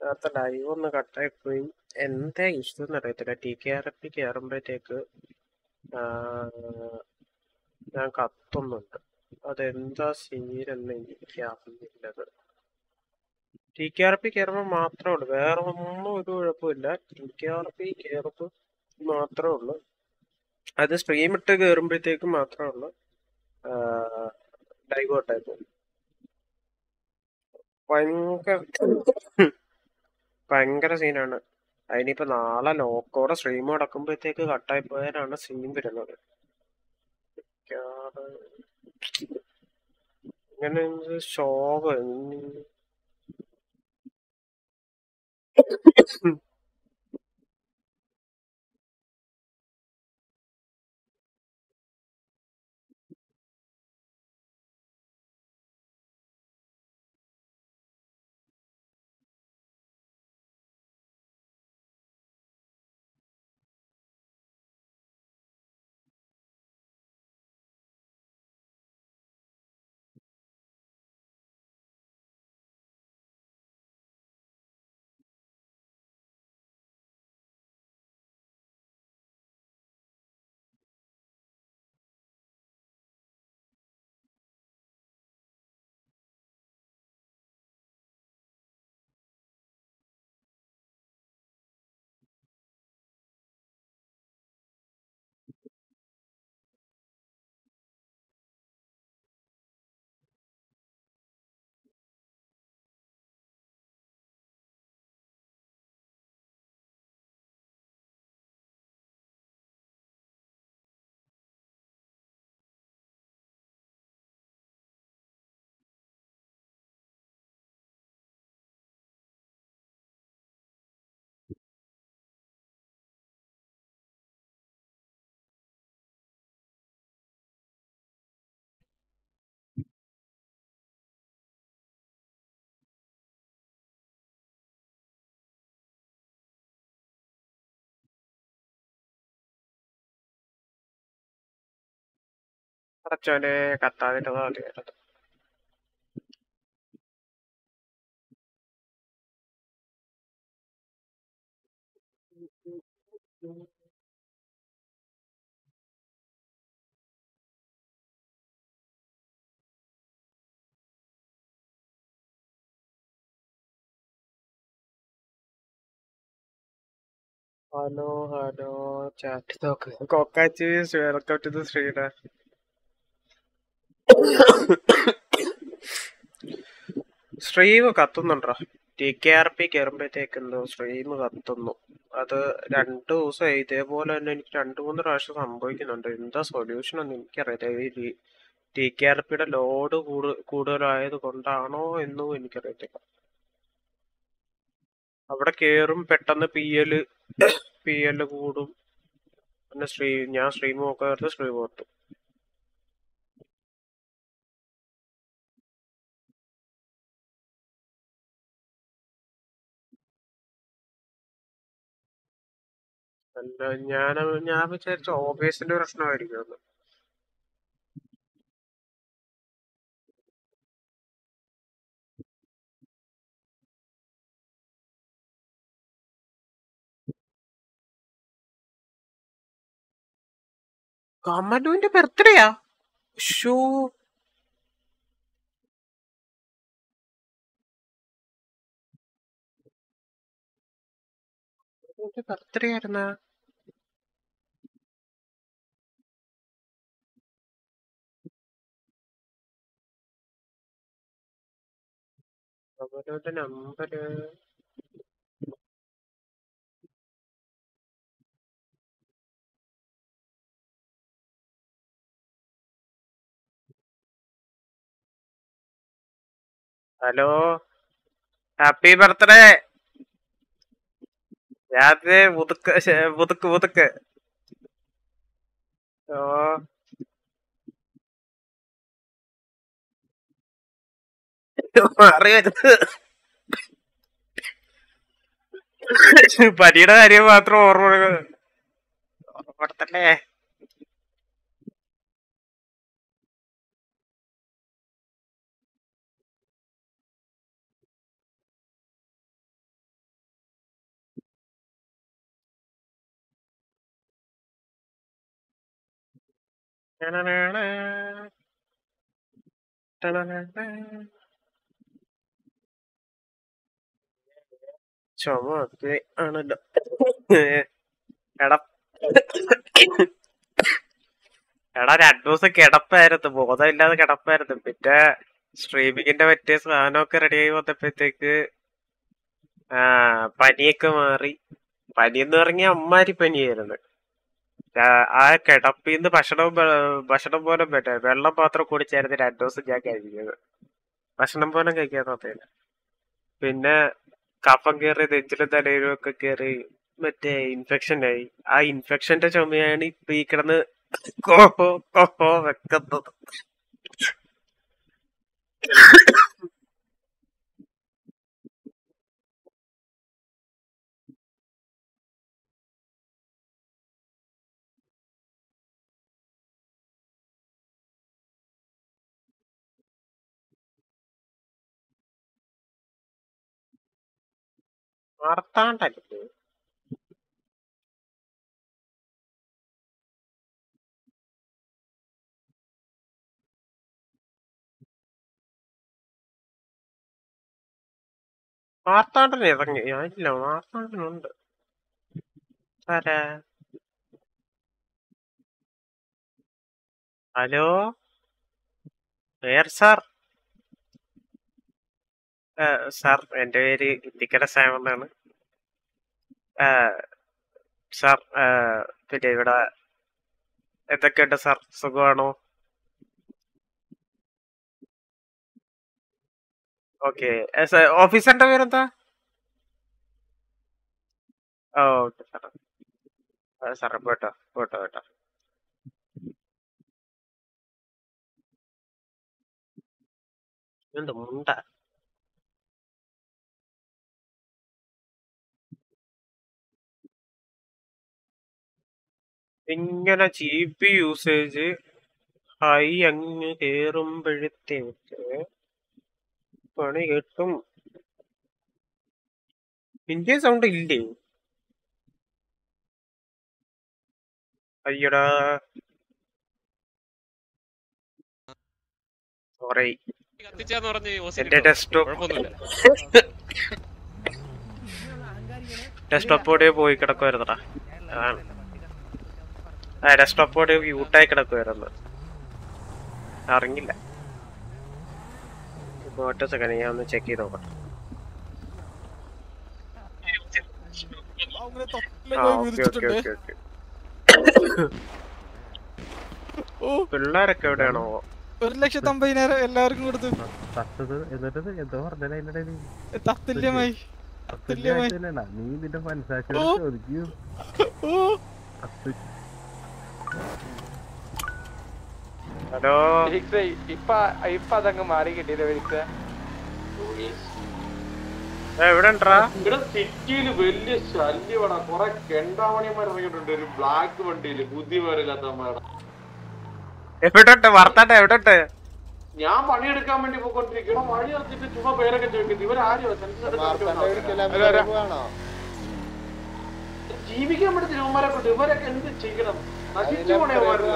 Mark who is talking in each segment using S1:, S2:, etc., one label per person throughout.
S1: നേരത്തെ ലൈവ് ഒന്ന് കട്ടായി പോയി എന്താ ഇഷ്യൂ എന്ന് അറിയത്തില്ല ടി കെ ആർ എഫ് കയറുമ്പോഴത്തേക്ക് ഞാൻ കത്തുന്നുണ്ട് അതെന്താ സീനെന്ന് എനിക്ക് അറിഞ്ഞില്ലത് ടി കെ ആർ പി കയറുമ്പോൾ മാത്രമേ ഉള്ളൂ വേറെ ഒന്നും ഒരു കുഴപ്പമില്ല ടി കെ ആർ പി കയറുമ്പോൾ മാത്രമേ ഉള്ളൂ അത് സ്ട്രീം ഇട്ട് കയറുമ്പോഴത്തേക്ക് മാത്രമേ ഉള്ളൂ ഡൈവേർട്ട് ആയി പോകും ഭയങ്കര ഭയങ്കര സീനാണ് അതിനിപ്പോ നാളെ ലോക്കോടെ സ്ട്രീം അടക്കുമ്പോഴത്തേക്ക് കട്ടായി പോയാലാണ് സീൻ വരുന്നത് മിക്കവാറും ഇങ്ങനെ ശോകം അടച്ചോനെ കത്താതിട്ടതാ മതിയായിരുന്നു ഹലോ ഹലോ ചാറ്റ് നോക്ക് കൊക്കാച്ചി വെൽക്കം ടു ദ ശ്രീഡ സ്ട്രീം കത്തുന്നുണ്ടോ ടി കെ ആർ പി കയറുമ്പോഴത്തേക്ക് എന്തോ സ്ട്രീം കത്തുന്നു അത് രണ്ടു ദിവസമായി ഇതേപോലെ തന്നെ എനിക്ക് രണ്ടു മൂന്ന് പ്രാവശ്യം സംഭവിക്കുന്നുണ്ട് എന്താ സൊല്യൂഷൻ എന്ന് എനിക്കറിയത്തില്ല ഈ ടി കെ ആർ പിയുടെ ലോഡ് കൂടുതലായത് കൊണ്ടാണോ എന്നും എനിക്കറിയത്തില്ല അവിടെ കേറും പെട്ടെന്ന് പി എല് പി എല് കൂടും പിന്നെ സ്ട്രീം ഞാൻ സ്ട്രീം നോക്കാറുണ്ട് സ്ട്രീം ഓർത്തും അല്ല ഞാൻ ഞാൻ വിചാരിച്ചു ഓബേസിന്റെ പ്രശ്നമായിരിക്കും എന്ന് കമലുവിന്റെ ബർത്ത്ഡേയാ ഷൂ ബർത്ത്ഡേ ആയിരുന്ന കമലുവിന്റെ നമ്പര് ഹലോ ഹാപ്പി ബർത്ത്ഡേ രാത്രി മുതുക്ക് ശ്ശെ, മുതുക്ക് മുതുക്ക് ഓ അറിയാം പനിയുടെ കാര്യം മാത്രം ഓർമ്മ ഓർമ്മപ്പെടുത്തല്ലേ ടണണണ. ടണണണ. ചുമ ഒക്കെ ആണല്ലോ എടാ എടാ രണ്ടു ദിവസം കിടപ്പായിരുന്നു ബോധമില്ലാതെ കിടപ്പായിരുന്നു പിന്നെ സ്ട്രീമിങ്ങിന്റെ മറ്റേ സാധനമൊക്കെ റെഡിയായി വന്നപ്പോഴത്തേക്ക് ആ പനിയൊക്കെ മാറി പനി എന്ന് പറഞ്ഞാൽ അമ്മാരി പനിയായിരുന്നു ആ- ആ കിടപ്പിന്ന് ഭക്ഷണം വേ- ഭക്ഷണം പോലും പറ്റേ വെള്ളം മാത്രം കുടിച്ചായിരുന്നു രണ്ടു ദിവസം ഞാൻ കഴിക്കുന്നത് ഭക്ഷണം പോലും കഴിക്കാൻ തോന്നിയില്ല പിന്നെ കഫം കയറി നെഞ്ചിലും തലയിലും ഒക്കെ കയറി മറ്റേ ഇൻഫെക്ഷൻ ആയി ആ ഇൻഫെക്ഷന്റെ ചുമയാണ് ഇപ്പൊ ഈ കിടന്ന് കോഹോ കോഹോ വെക്കുന്നത് മാർത്താണ്ടല്ലേ മാർത്താണ്ടൻ ഇറങ്ങി ആ, ഇല്ല മാർത്താണ്ടനുണ്ട് ആരാ ഹലോ വേർ സാർ സാർ എന്റെ പേര് ഇത്തിക്കര സാം എന്നാണ് ആ, സാർ ആ, പിന്നെ ഇവിടെ എന്തൊക്കെയുണ്ട് സാർ സുഖമാണോ ഓക്കെ ഓഫീസറിന്റെ പേരെന്താ ഓ ഓക്കെ സാർ സാറേ പോട്ടോ പോട്ടോ പോട്ടോ എന്ത് മുണ്ട ഇങ്ങനെ ജി പി യൂസേജ് ഹൈ അങ്ങ് കേറുമ്പോഴത്തേക്ക് പണി കിട്ടും ഇന്ത്യ സൗണ്ട് ഇല്ലേ അയ്യടാ സോറി
S2: കത്തിച്ചാന്ന് പറഞ്ഞ് ഓസിന്
S1: എന്റെ
S2: ഇട്ടോ.
S1: ഡെസ്ക്ടോപ്പ്
S2: കുഴപ്പമൊന്നുമില്ല
S1: ഡെസ്ക്ടോപ്പോടെ പോയി കിടക്കുമായിരുന്നടാ അതാണ് ആ ഡെസ്ക്ടോപ്പോടെ യൂട്ടായി കിടക്കുമായിരുന്നു അറിഞ്ഞില്ല ഇപ്പൊ ഒറ്റ സെക്കൻഡ് ഞാൻ ഒന്ന് ചെക്ക് ചെയ്ത് നോക്കട്ടെ ആ ഓക്കെ ഓക്കെ ഓക്കെ ഓക്കെ
S3: ഓ
S1: പിള്ളേരൊക്കെ എവിടെയാണോ
S3: ഒരു ലക്ഷത്തി അമ്പതിനായിരം എല്ലാവർക്കും കൊടുത്തു
S4: പത്തത് എന്നിട്ട് എന്തോ പറഞ്ഞ അതിന്റെ ഇടയില്
S3: തത്തുല്യമായി തുല്യമായി.
S4: തുല്യമായിട്ടല്ലേടാ, നീ നിന്റെ മനസാക്ഷിയോട്
S3: ഓ.
S4: ചോദിക്കൂ
S3: ഓ
S4: പത്ത്
S1: ഹലോ
S5: ഫിലിക്സ് ഇപ്പ ഇപ്പ അതങ്ങ് മാറി കിട്ടിയില്ല ഫിലിക്സ്
S1: എവിടെ ഉണ്ടാ
S6: ഇവിടെ സിറ്റിയില് വലിയ ശല്യമാണ് കൊറേ കെണ്ടാമണിയന്മാർ ഇറങ്ങിയിട്ടുണ്ട് ഒരു ബ്ലാക്ക് വണ്ടിയില് ബുദ്ധി പേരില്ലാത്തമാരുടെ
S1: എവിടെ ഉണ്ട് വർത്താട്ടെ എവിടെ ഉണ്ട്
S6: ഞാൻ പണിയെടുക്കാൻ വേണ്ടി പോയിക്കൊണ്ടിരിക്കണം വഴി നിർത്തിട്ട് ചുമ്മാ പേരൊക്കെ ചോദിക്കുന്നത് ഇവരാരും ജീവിക്കാൻ പറ്റുന്ന ഇവന്മാരെ കൊണ്ട് ഇവരൊക്കെ എന്ത് ചെയ്യണം നശിച്ചു പോണേ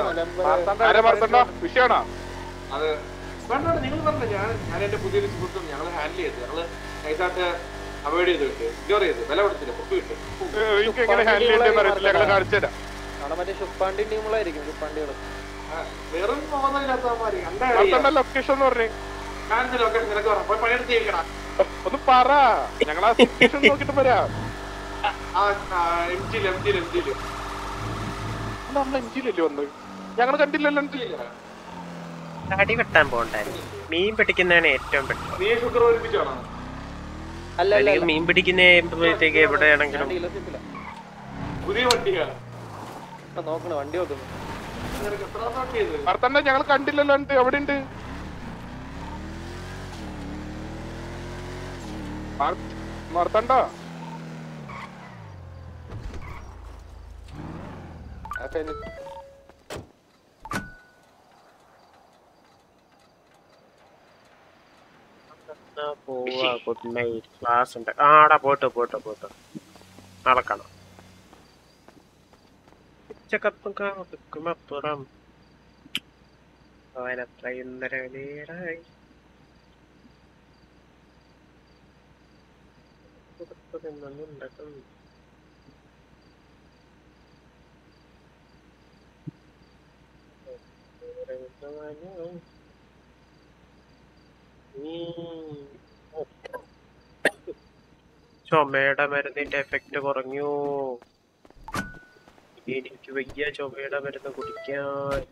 S5: വിഷയമാണോ
S6: അത് വേണ്ട വേണ്ട, നിങ്ങൾ പറഞ്ഞ ഞാൻ ഞാൻ എന്റെ പുതിയൊരു സുഹൃത്തും ഞങ്ങൾ ഹാൻഡിൽ ചെയ്ത് ഞങ്ങള് നൈസായിട്ട് അവോയ്ഡ് ചെയ്ത് വിട്ട് ഇഗ്നോർ ചെയ്ത് വില കൊടുത്തില്ല പൊക്കി വിട്ട്
S5: എനിക്ക് എങ്ങനെ ഹാൻഡിൽ ചെയ്തെന്ന് അറിയത്തില്ല ഞങ്ങൾ കാണിച്ചുതരാം
S7: അവിടെ മറ്റേ ഷുപ്പാണ്ടി ടീമുകളായിരിക്കും ഷുപ്പാണ്ടികൾ
S6: ആ, വെറും പോകുന്നില്ലാത്തമാര് എന്താ
S5: മാർത്തന്റെ ലൊക്കേഷൻ എന്ന് പറഞ്ഞു
S6: ഞാനിത് ലൊക്കേഷൻ നിനക്ക് പറയാം പോയി പണിയെടുത്ത് ചെയ്യിക്കണം
S5: ഒന്ന് പറ ഞങ്ങൾ ആ സിറ്റുവേഷൻ നോക്കിട്ട് വരാം
S6: ആ എം ജിയിൽ എം ജിയിൽ എം ജിയിൽ
S5: നമ്മൾ എം ജിയിലല്ലേ വന്നത് ഞങ്ങൾ കണ്ടില്ലല്ലോ എം ജിയിൽ
S1: അടി വെട്ടാൻ പോണ്ടായിരുന്നു മീൻ പിടിക്കുന്നതാണ് ഏറ്റവും പെട്ടത്
S6: നീ ഷുഗർ ഒരുമിച്ചാണോ
S7: അല്ല അല്ല
S1: അല്ലെങ്കിൽ മീൻ പിടിക്കുന്നതിലേക്ക് എവിടെയാണെങ്കിലും
S7: ഡീലർഷിപ്പില്ല
S6: പുതിയ വണ്ടിയാണ്
S7: നോക്കണ വണ്ടി നോക്കുന്നു
S6: നിനക്ക് എത്ര നോട്ട് ചെയ്ത്
S5: മാർത്തന്റെ ഞങ്ങൾ കണ്ടില്ലല്ലോ ഉണ്ട് എവിടെ ഉണ്ട് മാർത്തണ്ട
S1: ആ, പോവാ ഗുഡ് നൈറ്റ് ക്ലാസ് ഉണ്ട് ആടാ പോട്ട് പോട്ട് പോട്ട് നാളെ കാണാം ഉച്ചക്കത്തും കാത്തുക്കുമപ്പുറം അവനത്ര ഇന്നലെ നേരായി ഉണ്ടാക്കുന്നു ചുമയുടെ മരുന്നിന്റെ എഫക്റ്റ് കുറഞ്ഞു എനിക്ക് വയ്യ ചുമയുടെ മരുന്ന് കുടിക്കാൻ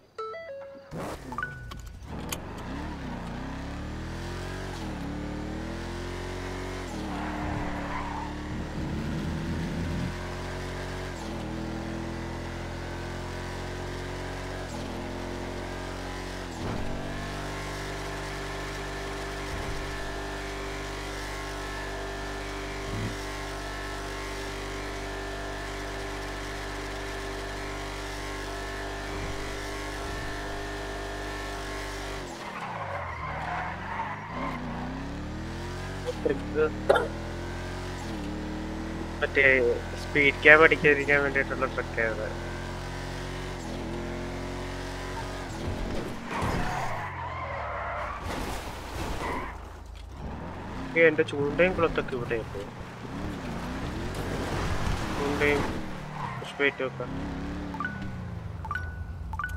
S1: ട്രിക്ക് മറ്റേ സ്പീഡ് ക്യാബ് അടിക്കാതിരിക്കാൻ വേണ്ടിയിട്ടുള്ള ട്രിക്കാണ് എന്റെ ചൂണ്ടയും കുളത്തൊക്കെ ഇവിടെ ഉണ്ട് ചൂണ്ടയും പുഷ്പേറ്റും ഒക്കെ